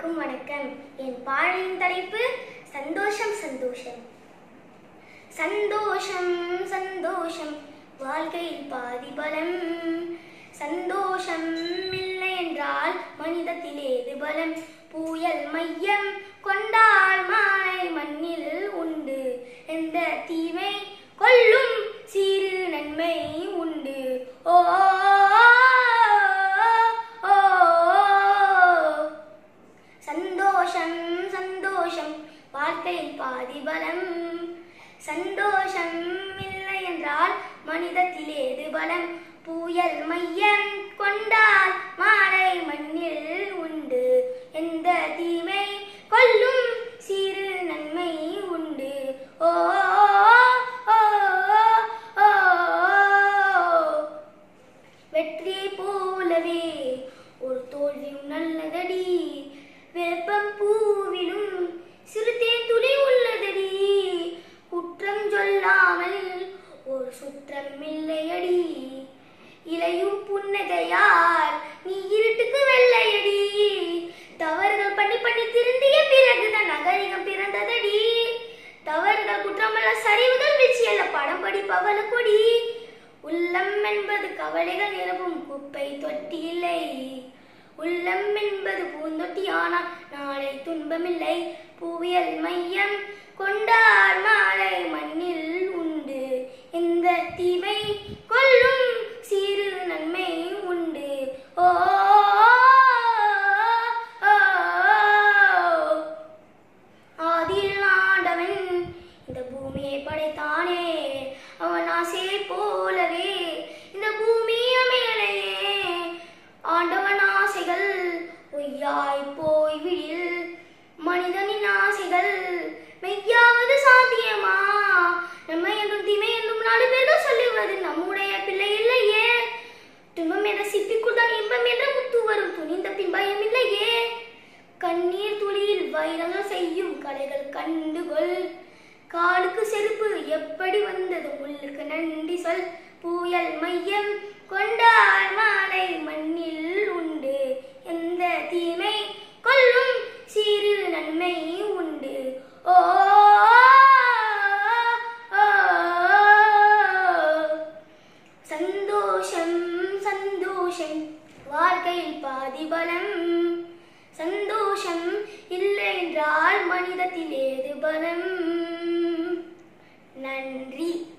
அனைவருக்கும் வணக்கம் என் பாடலின் தலைப்பு சந்தோஷம் சந்தோஷம் சந்தோஷம் சந்தோஷம் வாழ்க்கையில் பாதி பலம் சந்தோஷம் இல்லை என்றால் மனிதத்தில் ஏது பலம் புயல் மையம் கொண்டால் மாலை மண்ணில் உண்டு எந்த தீமை கொல்லும் சிறு நன்மை உண்டு ஓ ஓ, ஓ சந்தோஷம் சந்தோஷம் வாழ்க்கையில் பாதி பலம் சந்தோஷம் இல்லை என்றால் மனிதத்தில் ஏது பலம் புயல் மையம் கொண்டால் மாலை மண்ணில் உண்டு எந்த தீமை கொல்லும் சிறு நன்மை உண்டு ஓ ஓ, ஓ, ஓ. வெற்றி போலவே ஒரு தோல்வியும் நல்லதடி வேப்பம் பூவிலும் சிறுதேன் துளி உள்ளதடி குற்றம் சொல்லாமல் ஒரு சுற்றம் இல்லையடி இலையும் புன்னகையார் நீ இருட்டுக்கு வெள்ளையடி தவறுகள் பண்ணி பண்ணி திருந்திய பிறகுதான் நகரிகம் பிறந்ததடி தவறுகள் குற்றமல்ல சரிவுகள் வீழ்ச்சியல்ல படம் படிப்பவள கொடி உள்ளம் என்பது கவலைகள் நிரப்பும் குப்பை தொட்டி இல்லை உள்ளம் என்பது பூந்தொட்டி ஆனால் நாளை துன்பமில்லை புவியல் மையம் கொண்டார் மாலை மண்ணில் உண்டு எந்த தீமை கொல்லும் சிறு நன்மை உண்டு ஓ ஓ, ஓ. ஆதியில் ஆண்டவன் இந்த பூமியை படைத்தானே அவன் ஆசையை போலவே இந்த பூமி அமையலையே ஆண்டவன் ஆசைகள் பொய்யாய் போய் விடில் மனிதனின் ஆசைகள் மெய்யாவது சாத்தியமா நன்மை என்றும் தீமை என்றும் நாலு பேரும் சொல்லுவது நம்முடைய பிள்ளை இல்லையே துன்பம் என்ற சிப்பிக்குள் தான் இன்பம் என்ற முத்து வரும் துணிந்த பின் பயம் இல்லையே கண்ணீர் துளியில் வைரங்கள் செய்யும் கலைகள் கண்டுகொள் காலுக்கு செருப்பு எப்படி வந்தது உள்ளுக்கு நன்றி சொல் புயல் மையம் கொண்டார் மாலை மண்ணில் உண்டு எந்த தீமை கொல்லும் சிறு நன்மை உண்டு ஓ ஓ, ஓ. சந்தோஷம் சந்தோஷம் வாழ்க்கையில் பாதி பலம் சந்தோஷம் இல்லை என்றால் மனிதத்தில் ஏது பலம் நன்றி